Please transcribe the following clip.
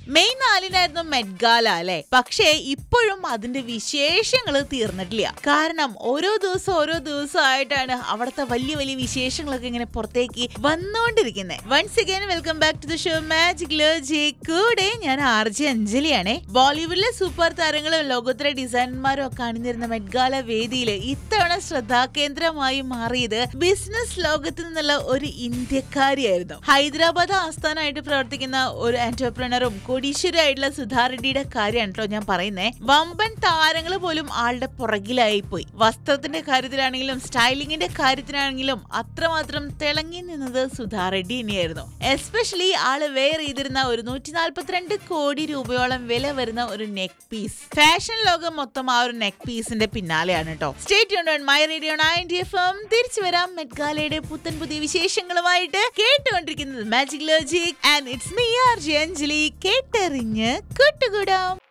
May നാലിനായിരുന്നു Met Gala അല്ലെ പക്ഷേ ഇപ്പോഴും അതിന്റെ വിശേഷങ്ങൾ തീർന്നിട്ടില്ല കാരണം ഓരോ ദിവസം ഓരോ ദിവസമായിട്ടാണ് അവിടുത്തെ വലിയ വലിയ വിശേഷങ്ങളൊക്കെ ഇങ്ങനെ പുറത്തേക്ക് വന്നുകൊണ്ടിരിക്കുന്നത് once again welcome back to the show magic logic കൂടെ ഞാൻ ആർ ജെ അഞ്ജലിയാണ് ബോളിവുഡിലെ സൂപ്പർ താരങ്ങളും ലോകോത്തര ഡിസൈനർമാരും ഒക്കെ അണിനിരുന്ന മെഡ്ഗാല വേദിയിൽ ഇത്തവണ ശ്രദ്ധാകേന്ദ്രമായി മാറിയത് ബിസിനസ് ലോകത്ത് നിന്നുള്ള ഒരു ഇന്ത്യക്കാരിയായിരുന്നു ഹൈദരാബാദ് ആസ്ഥാനമായിട്ട് പ്രവർത്തിക്കുന്ന ഒരു എന്റർപ്രണറും കോടീശ്വരായിട്ടുള്ള സുധാ റെഡ്ഡിയുടെ കാര്യമാണ് കേട്ടോ ഞാൻ പറയുന്നേ വമ്പൻ താരങ്ങൾ പോലും ആളുടെ പുറകിലായി പോയി വസ്ത്രത്തിന്റെ കാര്യത്തിലാണെങ്കിലും സ്റ്റൈലിങ്ങിന്റെ കാര്യത്തിലാണെങ്കിലും അത്രമാത്രം തിളങ്ങി നിന്നത് സുധാ റെഡ്ഡി തന്നെയായിരുന്നു എസ്പെഷ്യലി ആള് വെയർ ചെയ്തിരുന്ന ഒരു നൂറ്റി നാല്പത്തിരണ്ട് കോടി രൂപയോളം വില വരുന്ന ഒരു നെക്ക് പീസ് ഫാഷൻ ലോകം മൊത്തം ആ ഒരു നെക്ക് പീസിന്റെ പിന്നാലെയാണ് കേട്ടോ state my radio ninety F M തിരിച്ചു വരാം മെഡ്ഗാലയുടെ പുത്തൻ പുതിയ വിശേഷങ്ങളുമായിട്ട് കേട്ടുകൊണ്ടിരിക്കുന്നത് magic logic and it's me R J Anjali കേട്ടെറിഞ്ഞ് കൂട്ടുകൂടാം